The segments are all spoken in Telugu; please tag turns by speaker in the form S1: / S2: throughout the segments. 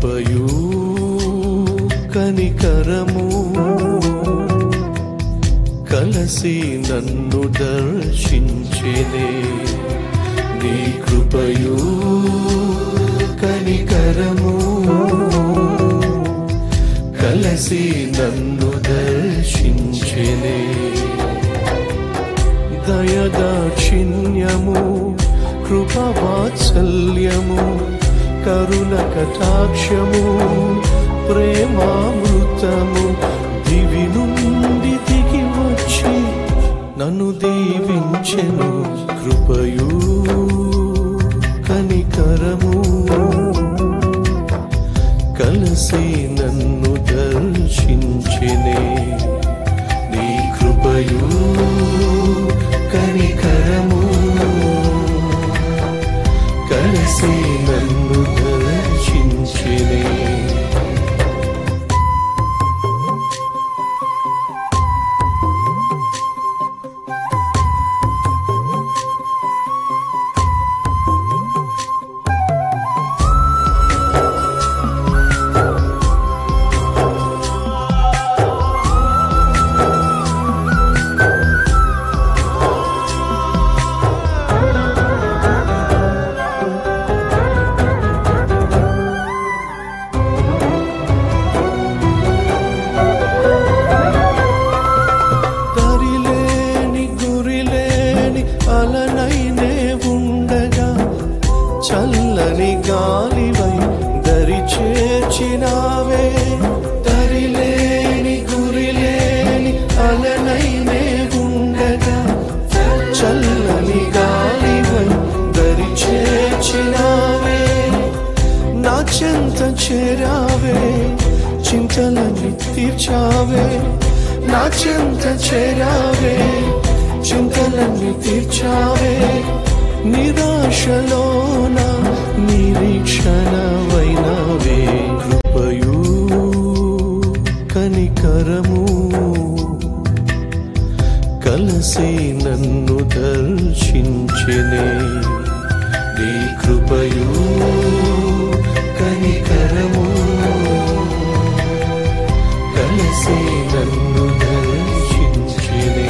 S1: కృపయు కనికరము కలసి నన్ను దర్శించేనే నీ కృపయు కనికరము కలసి నన్ను దర్శించేనే దయదాక్షిణ్యము కృపవాత్సల్యము కరుణ కటాక్షము ప్రేమామృతము దివి నుండి దిగి వచ్చి నన్ను దీవించెను కృపయు కనికరము కలసి నన్ను దర్శించినే నీ కృపయు కనికరము కలిసి నన్ను దర్శించినే దరిలేని గురిలేని అలనైనే ఉండగా చల్లని గాలివై దరి చేర్చినావే దరిలేని గురిలేని అలనైనే ఉండగా చల్లని గాలివై దరి చేర్చినావే నా చెంత చేరావే చింతలని తీర్చావే నా చెంత చేరావే చింతలన్నీ తీర్చావే నిరాశలోన నిరీక్షణవైనవే కృపయు కనికరము కలసి నన్ను దర్శించెనే నీ కృపయు కనికరము కలిసి నన్ను దర్శించినే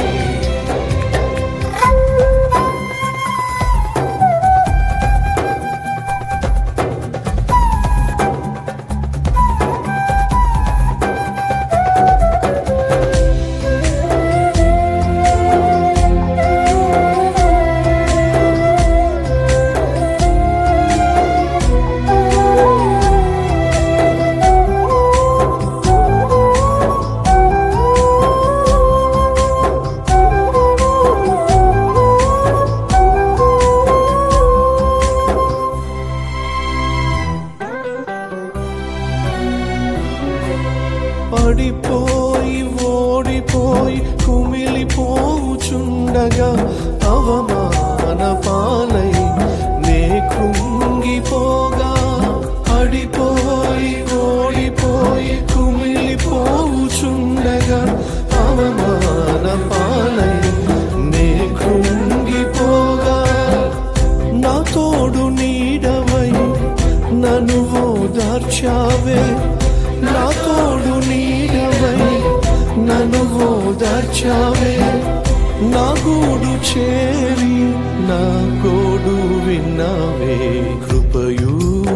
S1: పడిపోయి ఓడిపోయి కుమిలిపోచుండగా అవమాన పాలై నే కృంగిపోగా పడిపోయి ఓడిపోయి కుమిలిపోచుండగా అవమాన పాలై నే కృంగిపోగా నా తోడు నీడవై నన్ను ఓదార్చావే నా తోడు నీడవై నన్ను ఓదార్చావే నా గూడు చేరి నా గోడు విన్నావే కృపయు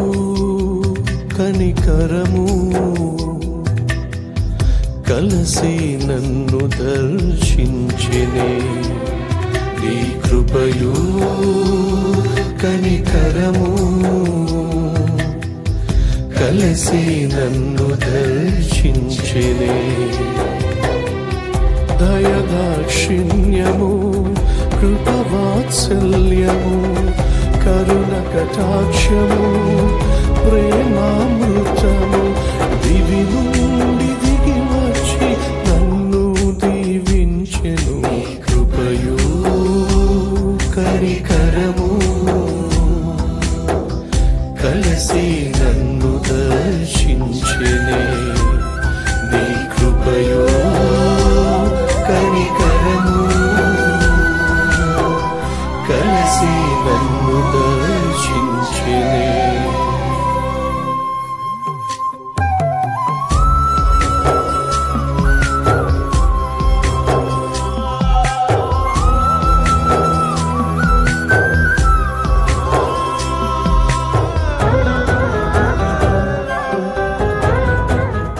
S1: కనికరము కలసి నన్ను దర్శించినే నీ కృపయు కనికరము కలిసి నన్ను దర్శించినే దయదాక్షిణ్యము కృపవాత్సల్యము కరుణ కటాక్షము ప్రేమామృతము దివి నుండి దిగి వచ్చి నన్ను దీవించెను కృపయు కరికరము కలిసి నన్ను దర్శించినే